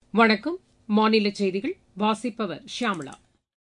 வணக்கம் மாநில செய்திகள் வாசிப்பவர் ஷியாமளா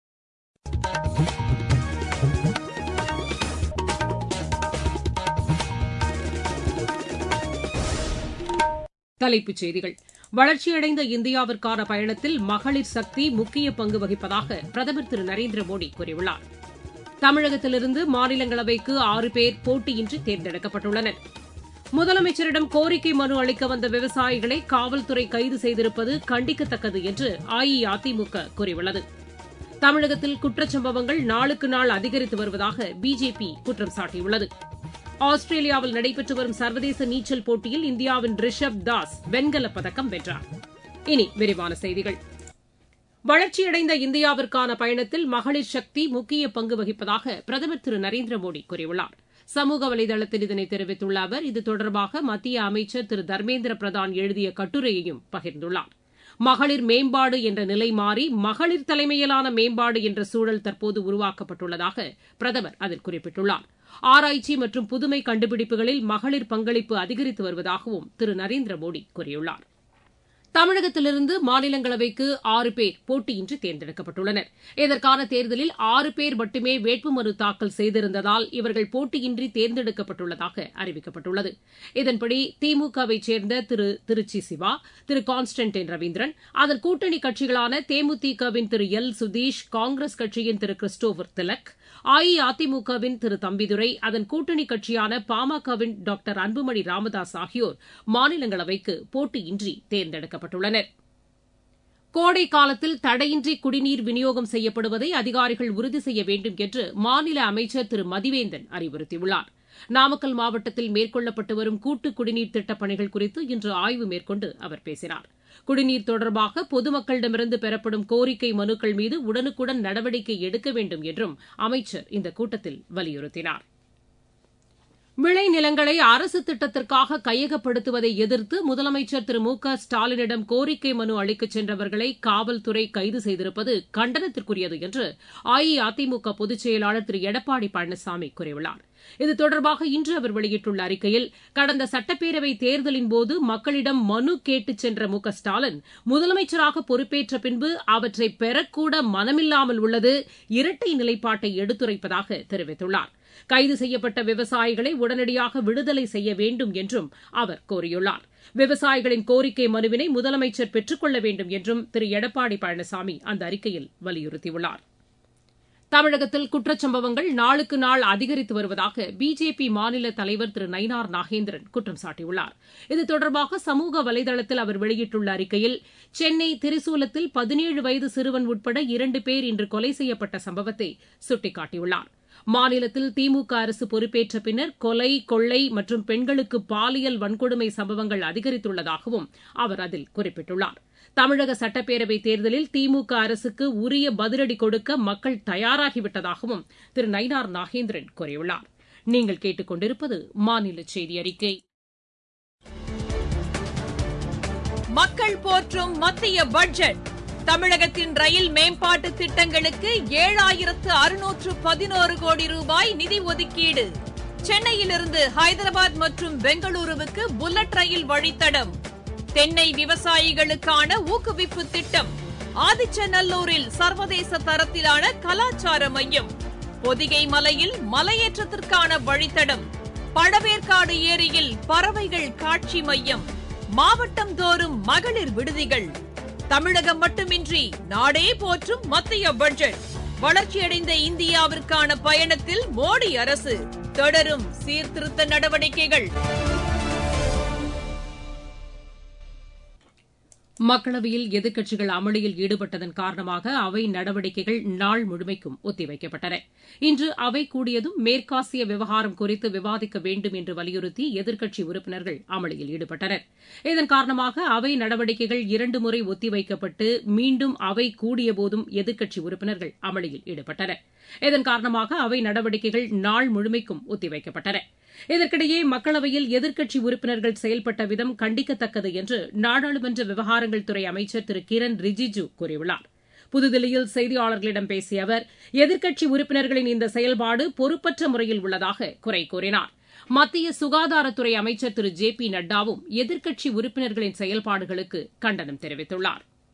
தலைப்புச் செய்திகள் வளர்ச்சியடைந்த இந்தியாவிற்கான பயணத்தில் மகளிர் சக்தி முக்கிய பங்கு வகிப்பதாக பிரதமர் திரு நரேந்திர மோடி கூறியுள்ளார் தமிழகத்திலிருந்து மாநிலங்களவைக்கு ஆறு பேர் போட்டியின்றி தேர்ந்தெடுக்கப்பட்டுள்ளனர் முதலமைச்சரிடம் கோரிக்கை மனு அளிக்க வந்த விவசாயிகளை காவல்துறை கைது செய்திருப்பது கண்டிக்கத்தக்கது என்று அஇஅதிமுக கூறியுள்ளது தமிழகத்தில் குற்றச்சம்பவங்கள் நாளுக்கு நாள் அதிகரித்து வருவதாக பிஜேபி குற்றம் சாட்டியுள்ளது ஆஸ்திரேலியாவில் நடைபெற்று வரும் சர்வதேச நீச்சல் போட்டியில் இந்தியாவின் ரிஷப் தாஸ் வெண்கலப் பதக்கம் வென்றார் இனி விரிவான செய்திகள் வளர்ச்சியடைந்த இந்தியாவிற்கான பயணத்தில் மகளிர் சக்தி முக்கிய பங்கு வகிப்பதாக பிரதமர் திரு நரேந்திர மோடி கூறியுள்ளார் சமூக வலைதளத்தில் இதனை தெரிவித்துள்ள அவர் இது தொடர்பாக மத்திய அமைச்சர் திரு தர்மேந்திர பிரதான் எழுதிய கட்டுரையையும் பகிர்ந்துள்ளார் மகளிர் மேம்பாடு என்ற நிலை மாறி மகளிர் தலைமையிலான மேம்பாடு என்ற சூழல் தற்போது உருவாக்கப்பட்டுள்ளதாக பிரதமர் அதில் குறிப்பிட்டுள்ளார் ஆராய்ச்சி மற்றும் புதுமை கண்டுபிடிப்புகளில் மகளிர் பங்களிப்பு அதிகரித்து வருவதாகவும் திரு நரேந்திர மோடி கூறியுள்ளார் தமிழகத்திலிருந்து மாநிலங்களவைக்கு ஆறு பேர் போட்டியின்றி தேர்ந்தெடுக்கப்பட்டுள்ளனர் இதற்கான தேர்தலில் ஆறு பேர் மட்டுமே வேட்புமனு தாக்கல் செய்திருந்ததால் இவர்கள் போட்டியின்றி தேர்ந்தெடுக்கப்பட்டுள்ளதாக அறிவிக்கப்பட்டுள்ளது இதன்படி திமுகவை சேர்ந்த திரு திருச்சி சிவா திரு கான்ஸ்டன்டைன் ரவீந்திரன் அதன் கூட்டணி கட்சிகளான தேமுதிகவின் திரு எல் சுதீஷ் காங்கிரஸ் கட்சியின் திரு கிறிஸ்டோபர் திலக் அஇஅதிமுகவின் திரு தம்பிதுரை அதன் கூட்டணி கட்சியான பாமகவின் டாக்டர் அன்புமணி ராமதாஸ் ஆகியோர் மாநிலங்களவைக்கு போட்டியின்றி தேர்ந்தெடுக்கப்பட்டுள்ளனர் கோடை காலத்தில் தடையின்றி குடிநீர் விநியோகம் செய்யப்படுவதை அதிகாரிகள் உறுதி செய்ய வேண்டும் என்று மாநில அமைச்சர் திரு மதிவேந்தன் அறிவுறுத்தியுள்ளார் நாமக்கல் மாவட்டத்தில் மேற்கொள்ளப்பட்டு வரும் கூட்டு குடிநீர் திட்டப் பணிகள் குறித்து இன்று ஆய்வு மேற்கொண்டு அவர் பேசினார் குடிநீர் தொடர்பாக பொதுமக்களிடமிருந்து பெறப்படும் கோரிக்கை மனுக்கள் மீது உடனுக்குடன் நடவடிக்கை எடுக்க வேண்டும் என்றும் அமைச்சர் இந்த கூட்டத்தில் வலியுறுத்தினார் விளைநிலங்களை அரசு திட்டத்திற்காக கையகப்படுத்துவதை எதிர்த்து முதலமைச்சர் திரு மு க ஸ்டாலினிடம் கோரிக்கை மனு அளிக்கச் சென்றவர்களை காவல்துறை கைது செய்திருப்பது கண்டனத்திற்குரியது என்று அஇஅதிமுக பொதுச் செயலாளர் திரு எடப்பாடி பழனிசாமி கூறியுள்ளார் இது தொடர்பாக இன்று அவர் வெளியிட்டுள்ள அறிக்கையில் கடந்த சட்டப்பேரவை தேர்தலின்போது மக்களிடம் மனு கேட்டுச் சென்ற மு க ஸ்டாலின் முதலமைச்சராக பொறுப்பேற்ற பின்பு அவற்றை பெறக்கூட மனமில்லாமல் உள்ளது இரட்டை நிலைப்பாட்டை எடுத்துரைப்பதாக தெரிவித்துள்ளார் கைது செய்யப்பட்ட விவசாயிகளை உடனடியாக விடுதலை செய்ய வேண்டும் என்றும் அவர் கோரியுள்ளார் விவசாயிகளின் கோரிக்கை மனுவினை முதலமைச்சர் பெற்றுக் கொள்ள வேண்டும் என்றும் திரு எடப்பாடி பழனிசாமி அந்த அறிக்கையில் வலியுறுத்தியுள்ளார் தமிழகத்தில் குற்றச்சம்பவங்கள் நாளுக்கு நாள் அதிகரித்து வருவதாக பிஜேபி மாநில தலைவர் திரு நயினார் நாகேந்திரன் குற்றம் சாட்டியுள்ளார் இது தொடர்பாக சமூக வலைதளத்தில் அவர் வெளியிட்டுள்ள அறிக்கையில் சென்னை திரிசூலத்தில் பதினேழு வயது சிறுவன் உட்பட இரண்டு பேர் இன்று கொலை செய்யப்பட்ட சம்பவத்தை சுட்டிக்காட்டியுள்ளார் மாநிலத்தில் திமுக அரசு பொறுப்பேற்ற பின்னர் கொலை கொள்ளை மற்றும் பெண்களுக்கு பாலியல் வன்கொடுமை சம்பவங்கள் அதிகரித்துள்ளதாகவும் அவர் அதில் குறிப்பிட்டுள்ளார் தமிழக சட்டப்பேரவைத் தேர்தலில் திமுக அரசுக்கு உரிய பதிலடி கொடுக்க மக்கள் தயாராகிவிட்டதாகவும் திரு நயினார் நாகேந்திரன் கூறியுள்ளார் நீங்கள் கேட்டுக் கொண்டிருப்பது மாநில செய்தி அறிக்கை மக்கள் போற்றும் மத்திய பட்ஜெட் தமிழகத்தின் ரயில் மேம்பாட்டு திட்டங்களுக்கு ஏழாயிரத்து அறுநூற்று பதினோரு கோடி ரூபாய் நிதி ஒதுக்கீடு சென்னையிலிருந்து ஹைதராபாத் மற்றும் பெங்களூருவுக்கு புல்லட் ரயில் வழித்தடம் தென்னை விவசாயிகளுக்கான ஊக்குவிப்பு திட்டம் ஆதிச்சநல்லூரில் சர்வதேச தரத்திலான கலாச்சார மையம் பொதிகை மலையில் மலையேற்றத்திற்கான வழித்தடம் பழவேற்காடு ஏரியில் பறவைகள் காட்சி மையம் மாவட்டம் தோறும் மகளிர் விடுதிகள் தமிழகம் மட்டுமின்றி நாடே போற்றும் மத்திய பட்ஜெட் வளர்ச்சியடைந்த இந்தியாவிற்கான பயணத்தில் மோடி அரசு தொடரும் சீர்திருத்த நடவடிக்கைகள் மக்களவையில் எதிர்க்கட்சிகள் அமளியில் ஈடுபட்டதன் காரணமாக அவை நடவடிக்கைகள் நாள் முழுமைக்கும் ஒத்திவைக்கப்பட்டன இன்று அவை கூடியதும் மேற்காசிய விவகாரம் குறித்து விவாதிக்க வேண்டும் என்று வலியுறுத்தி எதிர்க்கட்சி உறுப்பினர்கள் அமளியில் ஈடுபட்டனர் இதன் காரணமாக அவை நடவடிக்கைகள் இரண்டு முறை ஒத்திவைக்கப்பட்டு மீண்டும் அவை கூடியபோதும் எதிர்க்கட்சி உறுப்பினர்கள் அமளியில் ஈடுபட்டனர் இதன் காரணமாக அவை நடவடிக்கைகள் நாள் முழுமைக்கும் ஒத்திவைக்கப்பட்டன இதற்கிடையே மக்களவையில் எதிர்க்கட்சி உறுப்பினர்கள் செயல்பட்ட விதம் கண்டிக்கத்தக்கது என்று நாடாளுமன்ற விவகாரங்கள் துறை அமைச்சர் திரு கிரண் ரிஜிஜு கூறியுள்ளார் புதுதில்லியில் செய்தியாளர்களிடம் பேசிய அவர் எதிர்க்கட்சி உறுப்பினர்களின் இந்த செயல்பாடு பொறுப்பற்ற முறையில் உள்ளதாக குறை கூறினார் மத்திய சுகாதாரத்துறை அமைச்சர் திரு ஜே பி நட்டாவும் எதிர்க்கட்சி உறுப்பினர்களின் செயல்பாடுகளுக்கு கண்டனம் தெரிவித்துள்ளார்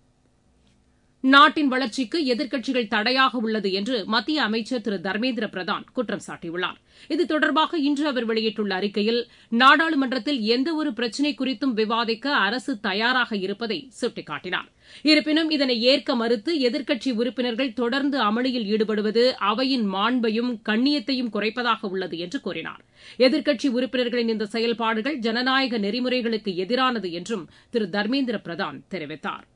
நாட்டின் வளர்ச்சிக்கு எதிர்க்கட்சிகள் தடையாக உள்ளது என்று மத்திய அமைச்சர் திரு தர்மேந்திர பிரதான் குற்றம் சாட்டியுள்ளார் இது தொடர்பாக இன்று அவர் வெளியிட்டுள்ள அறிக்கையில் நாடாளுமன்றத்தில் எந்தவொரு பிரச்சினை குறித்தும் விவாதிக்க அரசு தயாராக இருப்பதை சுட்டிக்காட்டினார் இருப்பினும் இதனை ஏற்க மறுத்து எதிர்க்கட்சி உறுப்பினர்கள் தொடர்ந்து அமளியில் ஈடுபடுவது அவையின் மாண்பையும் கண்ணியத்தையும் குறைப்பதாக உள்ளது என்று கூறினார் எதிர்க்கட்சி உறுப்பினர்களின் இந்த செயல்பாடுகள் ஜனநாயக நெறிமுறைகளுக்கு எதிரானது என்றும் திரு தர்மேந்திர பிரதான் தெரிவித்தார்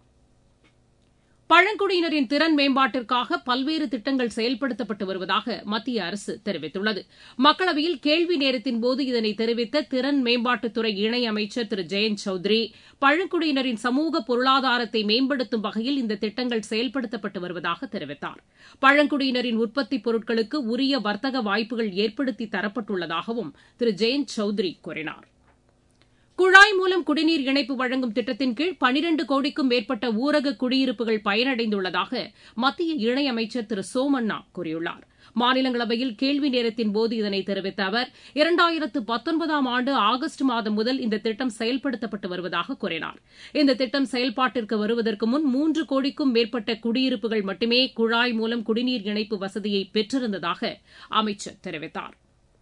பழங்குடியினரின் திறன் மேம்பாட்டிற்காக பல்வேறு திட்டங்கள் செயல்படுத்தப்பட்டு வருவதாக மத்திய அரசு தெரிவித்துள்ளது மக்களவையில் கேள்வி நேரத்தின்போது இதனை தெரிவித்த திறன் மேம்பாட்டுத்துறை இணையமைச்சர் திரு ஜெயந்த் சௌத்ரி பழங்குடியினரின் சமூக பொருளாதாரத்தை மேம்படுத்தும் வகையில் இந்த திட்டங்கள் செயல்படுத்தப்பட்டு வருவதாக தெரிவித்தார் பழங்குடியினரின் உற்பத்திப் பொருட்களுக்கு உரிய வர்த்தக வாய்ப்புகள் ஏற்படுத்தி தரப்பட்டுள்ளதாகவும் திரு ஜெயந்த் சௌத்ரி கூறினார் குழாய் மூலம் குடிநீர் இணைப்பு வழங்கும் திட்டத்தின் கீழ் பனிரண்டு கோடிக்கும் மேற்பட்ட ஊரக குடியிருப்புகள் பயனடைந்துள்ளதாக மத்திய இணையமைச்சர் திரு சோமண்ணா கூறியுள்ளார் மாநிலங்களவையில் கேள்வி நேரத்தின் போது இதனை தெரிவித்த அவர் இரண்டாயிரத்து பத்தொன்பதாம் ஆண்டு ஆகஸ்ட் மாதம் முதல் இந்த திட்டம் செயல்படுத்தப்பட்டு வருவதாக கூறினார் இந்த திட்டம் செயல்பாட்டிற்கு வருவதற்கு முன் மூன்று கோடிக்கும் மேற்பட்ட குடியிருப்புகள் மட்டுமே குழாய் மூலம் குடிநீர் இணைப்பு வசதியை பெற்றிருந்ததாக அமைச்சர் தெரிவித்தார்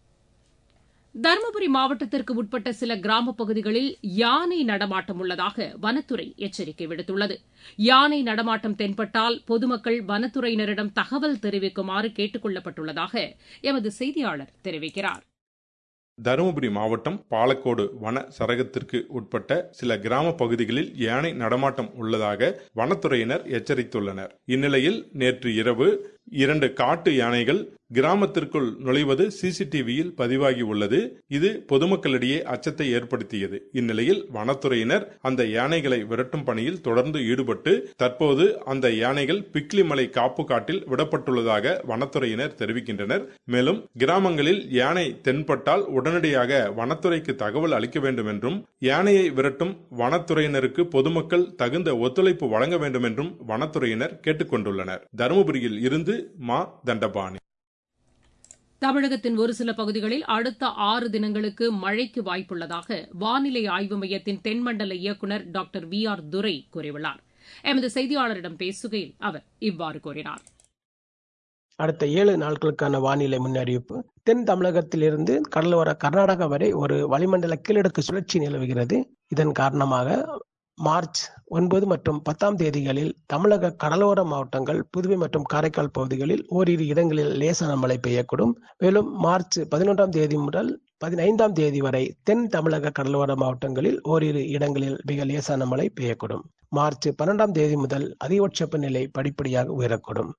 தருமபுரி மாவட்டத்திற்கு உட்பட்ட சில கிராமப் பகுதிகளில் யானை நடமாட்டம் உள்ளதாக வனத்துறை எச்சரிக்கை விடுத்துள்ளது யானை நடமாட்டம் தென்பட்டால் பொதுமக்கள் வனத்துறையினரிடம் தகவல் தெரிவிக்குமாறு கேட்டுக் கொள்ளப்பட்டுள்ளதாக எமது செய்தியாளர் தெரிவிக்கிறார் தருமபுரி மாவட்டம் பாலக்கோடு வன சரகத்திற்கு உட்பட்ட சில கிராம பகுதிகளில் யானை நடமாட்டம் உள்ளதாக வனத்துறையினர் எச்சரித்துள்ளனர் இந்நிலையில் நேற்று இரவு இரண்டு காட்டு யானைகள் கிராமத்திற்குள் நுழைவது சிசிடிவியில் பதிவாகி உள்ளது இது பொதுமக்களிடையே அச்சத்தை ஏற்படுத்தியது இந்நிலையில் வனத்துறையினர் அந்த யானைகளை விரட்டும் பணியில் தொடர்ந்து ஈடுபட்டு தற்போது அந்த யானைகள் பிக்லிமலை காப்பு காட்டில் விடப்பட்டுள்ளதாக வனத்துறையினர் தெரிவிக்கின்றனர் மேலும் கிராமங்களில் யானை தென்பட்டால் உடனடியாக வனத்துறைக்கு தகவல் அளிக்க வேண்டும் என்றும் யானையை விரட்டும் வனத்துறையினருக்கு பொதுமக்கள் தகுந்த ஒத்துழைப்பு வழங்க வேண்டும் என்றும் வனத்துறையினர் கேட்டுக் கொண்டுள்ளனர் தருமபுரியில் இருந்து மா தண்டபாணி தமிழகத்தின் ஒரு சில பகுதிகளில் அடுத்த ஆறு தினங்களுக்கு மழைக்கு வாய்ப்புள்ளதாக வானிலை ஆய்வு மையத்தின் தென்மண்டல இயக்குநர் டாக்டர் வி ஆர் துரை கூறியுள்ளார் எமது செய்தியாளரிடம் பேசுகையில் அவர் இவ்வாறு கூறினார் அடுத்த ஏழு நாட்களுக்கான வானிலை முன்னறிவிப்பு தென் தமிழகத்திலிருந்து கடலோர கர்நாடகா வரை ஒரு வளிமண்டல கீழடுக்கு சுழற்சி நிலவுகிறது இதன் காரணமாக மார்ச் ஒன்பது மற்றும் பத்தாம் தேதிகளில் தமிழக கடலோர மாவட்டங்கள் புதுவை மற்றும் காரைக்கால் பகுதிகளில் ஓரிரு இடங்களில் லேசான மழை பெய்யக்கூடும் மேலும் மார்ச் பதினொன்றாம் தேதி முதல் பதினைந்தாம் தேதி வரை தென் தமிழக கடலோர மாவட்டங்களில் ஓரிரு இடங்களில் மிக லேசான மழை பெய்யக்கூடும் மார்ச் பன்னெண்டாம் தேதி முதல் அதிகபட்ச வெப்பநிலை படிப்படியாக உயரக்கூடும்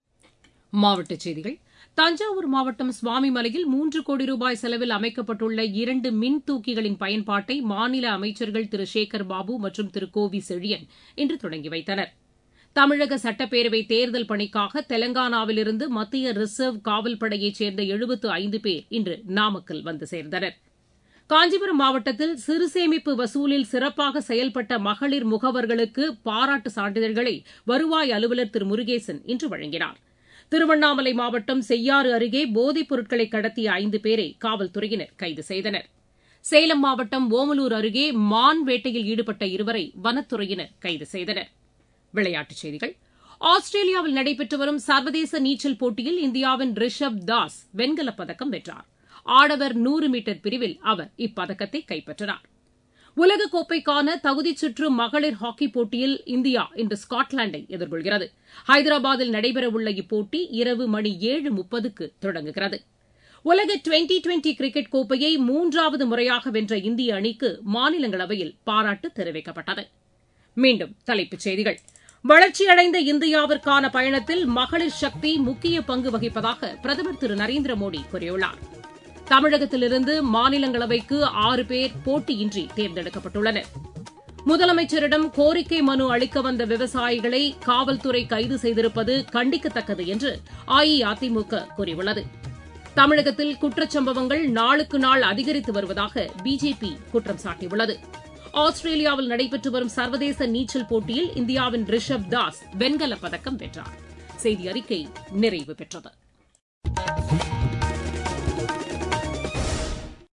மாவட்டச் செய்திகள் தஞ்சாவூர் மாவட்டம் சுவாமிமலையில் மூன்று கோடி ரூபாய் செலவில் அமைக்கப்பட்டுள்ள இரண்டு மின் தூக்கிகளின் பயன்பாட்டை மாநில அமைச்சர்கள் திரு சேகர் பாபு மற்றும் திரு கோவி செழியன் இன்று தொடங்கி வைத்தனர் தமிழக சட்டப்பேரவை தேர்தல் பணிக்காக தெலங்கானாவிலிருந்து மத்திய ரிசர்வ் காவல் படையைச் சேர்ந்த எழுபத்து ஐந்து பேர் இன்று நாமக்கல் வந்து சேர்ந்தனர் காஞ்சிபுரம் மாவட்டத்தில் சிறுசேமிப்பு வசூலில் சிறப்பாக செயல்பட்ட மகளிர் முகவர்களுக்கு பாராட்டு சான்றிதழ்களை வருவாய் அலுவலர் திரு முருகேசன் இன்று வழங்கினார் திருவண்ணாமலை மாவட்டம் செய்யாறு அருகே போதைப் பொருட்களை கடத்திய ஐந்து பேரை காவல்துறையினர் கைது செய்தனர் சேலம் மாவட்டம் ஓமலூர் அருகே மான் வேட்டையில் ஈடுபட்ட இருவரை வனத்துறையினர் கைது செய்தனர் விளையாட்டுச் செய்திகள் ஆஸ்திரேலியாவில் நடைபெற்று வரும் சர்வதேச நீச்சல் போட்டியில் இந்தியாவின் ரிஷப் தாஸ் வெண்கலப் பதக்கம் வென்றார் ஆடவர் நூறு மீட்டர் பிரிவில் அவர் இப்பதக்கத்தை கைப்பற்றினார் உலகக்கோப்பைக்கான தகுதிச் சுற்று மகளிர் ஹாக்கிப் போட்டியில் இந்தியா இன்று ஸ்காட்லாந்தை எதிர்கொள்கிறது ஹைதராபாத்தில் நடைபெறவுள்ள இப்போட்டி இரவு மணி ஏழு முப்பதுக்கு தொடங்குகிறது உலக டுவெண்டி டுவெண்டி கிரிக்கெட் கோப்பையை மூன்றாவது முறையாக வென்ற இந்திய அணிக்கு மாநிலங்களவையில் பாராட்டு தெரிவிக்கப்பட்டது மீண்டும் தலைப்புச் செய்திகள் வளர்ச்சியடைந்த இந்தியாவிற்கான பயணத்தில் மகளிர் சக்தி முக்கிய பங்கு வகிப்பதாக பிரதமர் திரு நரேந்திர மோடி கூறியுள்ளார் தமிழகத்திலிருந்து மாநிலங்களவைக்கு ஆறு பேர் போட்டியின்றி தேர்ந்தெடுக்கப்பட்டுள்ளனர் முதலமைச்சரிடம் கோரிக்கை மனு அளிக்க வந்த விவசாயிகளை காவல்துறை கைது செய்திருப்பது கண்டிக்கத்தக்கது என்று அஇஅதிமுக கூறியுள்ளது தமிழகத்தில் குற்றச்சம்பவங்கள் நாளுக்கு நாள் அதிகரித்து வருவதாக பிஜேபி குற்றம் சாட்டியுள்ளது ஆஸ்திரேலியாவில் நடைபெற்று வரும் சர்வதேச நீச்சல் போட்டியில் இந்தியாவின் ரிஷப் தாஸ் வெண்கலப் பதக்கம் வென்றார் செய்தி அறிக்கை நிறைவு பெற்றது